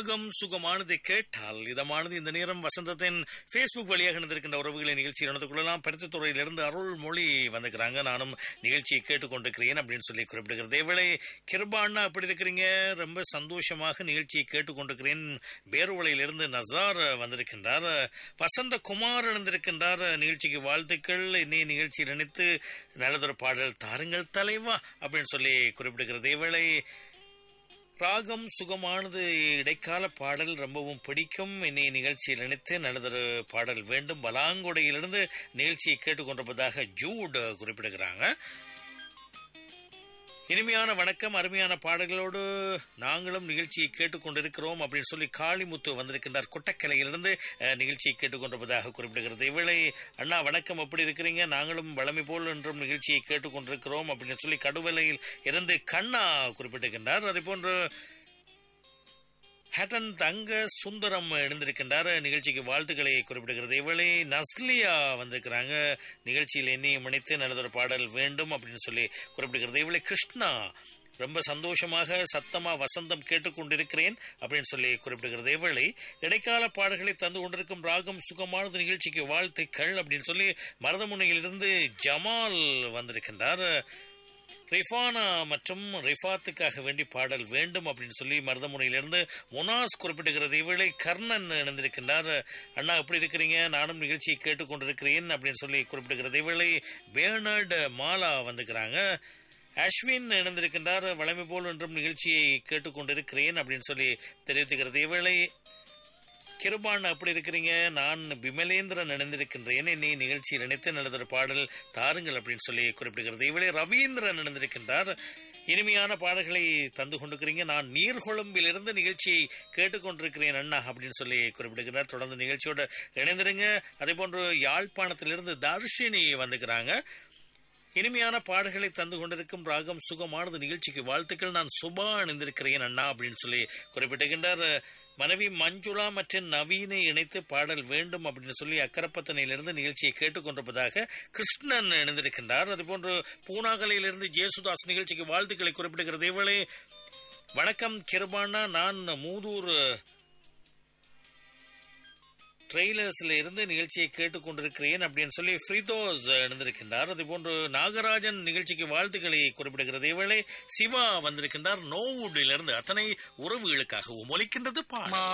ராகம் சுகமானதை கேட்டால் இதமானது இந்த நேரம் வசந்தத்தின் ஃபேஸ்புக் வழியாக நடந்திருக்கின்ற உறவுகளை நிகழ்ச்சியில் நடந்து கொள்ளலாம் பருத்தித்துறையிலிருந்து அருள்மொழி வந்துக்கிறாங்க நானும் நிகழ்ச்சியை கேட்டுக்கொண்டிருக்கிறேன் அப்படின்னு சொல்லி குறிப்பிடுகிறது இவளை கிருபாண்ணா அப்படி இருக்கிறீங்க ரொம்ப சந்தோஷமாக நிகழ்ச்சியை கேட்டுக்கொண்டிருக்கிறேன் பேருவளையிலிருந்து நசார் வந்திருக்கின்றார் வசந்த குமார் இணைந்திருக்கின்றார் நிகழ்ச்சிக்கு வாழ்த்துக்கள் இன்னைய நிகழ்ச்சியில் நினைத்து நல்லதொரு பாடல் தாருங்கள் தலைவா அப்படின்னு சொல்லி குறிப்பிடுகிறது இவளை ராகம் சுகமானது இடைக்கால பாடல் ரொம்பவும் பிடிக்கும் இன்னைய நிகழ்ச்சியில் நினைத்து நல்லதொரு பாடல் வேண்டும் பலாங்குடையிலிருந்து நிகழ்ச்சியை கேட்டுக்கொண்டிருப்பதாக ஜூட் குறிப்பிடுகிறாங்க இனிமையான வணக்கம் அருமையான பாடல்களோடு நாங்களும் நிகழ்ச்சியை கேட்டுக்கொண்டிருக்கிறோம் அப்படின்னு சொல்லி காளிமுத்து வந்திருக்கின்றார் கொட்டக்கலையிலிருந்து அஹ், நிகழ்ச்சியை கேட்டுக்கொண்டிருப்பதாக குறிப்பிடுகிறது இவளை அண்ணா வணக்கம் எப்படி இருக்கிறீங்க நாங்களும் வளமை போல் என்றும் நிகழ்ச்சியை கேட்டுக்கொண்டிருக்கிறோம் அப்படின்னு சொல்லி கடுவலையில் இருந்து கண்ணா குறிப்பிட்டிருக்கின்றார் அதே போன்று ஹேட்டன் தங்க சுந்தரம் எழுந்திருக்கின்றார் நிகழ்ச்சிக்கு வாழ்த்துக்களை குறிப்பிடுகிறது இவளை நஸ்லியா வந்திருக்கிறாங்க நிகழ்ச்சியில் என்னையும் இணைத்து நல்லதொரு பாடல் வேண்டும் அப்படின்னு சொல்லி குறிப்பிடுகிறது இவளை கிருஷ்ணா ரொம்ப சந்தோஷமாக சத்தமா வசந்தம் கேட்டுக்கொண்டிருக்கிறேன் அப்படின்னு சொல்லி குறிப்பிடுகிறது இவளை இடைக்கால பாடல்களை தந்து கொண்டிருக்கும் ராகம் சுகமானது நிகழ்ச்சிக்கு வாழ்த்துக்கள் அப்படின்னு சொல்லி மருதமுனையிலிருந்து ஜமால் வந்திருக்கின்றார் ரிஃபானா மற்றும் ரிஃபாத்துக்காக வேண்டி பாடல் வேண்டும் அப்படின்னு சொல்லி மருதமுனையிலிருந்து முனாஸ் குறிப்பிட்டுகிறது இவளை கர்ணன் இணைந்திருக்கின்றார் அண்ணா எப்படி இருக்கிறீங்க நானும் நிகழ்ச்சியை கேட்டுக்கொண்டிருக்கிறேன் அப்படின்னு சொல்லி குறிப்பிடுகிறது இவளை பேர்னர்டு மாலா வந்துக்கிறாங்க அஸ்வின் இணைந்திருக்கின்றார் வளமை போல் என்றும் நிகழ்ச்சியை கேட்டுக்கொண்டிருக்கிறேன் அப்படின்னு சொல்லி தெரிவித்துக்கிறது இவளை கிருபான் அப்படி இருக்கிறீங்க நான் விமலேந்திரன் இணைந்திருக்கின்றேன் என்னை நிகழ்ச்சியில் நினைத்து நல்லதொரு பாடல் தாருங்கள் அப்படின்னு சொல்லி குறிப்பிடுகிறது இவளை ரவீந்திரன் இணைந்திருக்கின்றார் இனிமையான பாடல்களை தந்து கொண்டிருக்கிறீங்க நான் நீர்கொழும்பிலிருந்து நிகழ்ச்சியை கேட்டுக்கொண்டிருக்கிறேன் அண்ணா அப்படின்னு சொல்லி குறிப்பிடுகிறார் தொடர்ந்து நிகழ்ச்சியோட இணைந்திருங்க அதே போன்று யாழ்ப்பாணத்திலிருந்து தர்ஷினி வந்துக்கிறாங்க இனிமையான பாடல்களை தந்து கொண்டிருக்கும் ராகம் சுகமானது நிகழ்ச்சிக்கு வாழ்த்துக்கள் நான் சுபா அணிந்திருக்கிறேன் அண்ணா அப்படின்னு சொல்லி குறிப்பிட்டுகின்றார் மனைவி மஞ்சுளா மற்றும் நவீனை இணைத்து பாடல் வேண்டும் அப்படின்னு சொல்லி அக்கரப்பத்தனையிலிருந்து நிகழ்ச்சியை கேட்டுக்கொண்டிருப்பதாக கிருஷ்ணன் இணைந்திருக்கின்றார் அதுபோன்று பூனாகலையிலிருந்து ஜேசுதாஸ் நிகழ்ச்சிக்கு வாழ்த்துக்களை குறிப்பிடுகிறது இவளே வணக்கம் கிருபானா நான் மூதூர் ட்ரெய்லர்ஸ்ல இருந்து நிகழ்ச்சியை கேட்டுக்கொண்டிருக்கிறேன் அப்படின்னு சொல்லி ஃப்ரிதோஸ் இணைந்திருக்கின்றார் அதே போன்று நாகராஜன் நிகழ்ச்சிக்கு வாழ்த்துக்களை குறிப்பிடுகிறது இவளை சிவா வந்திருக்கின்றார் நோவுடிலிருந்து அத்தனை உறவுகளுக்காகவும் ஒலிக்கின்றது பாடல்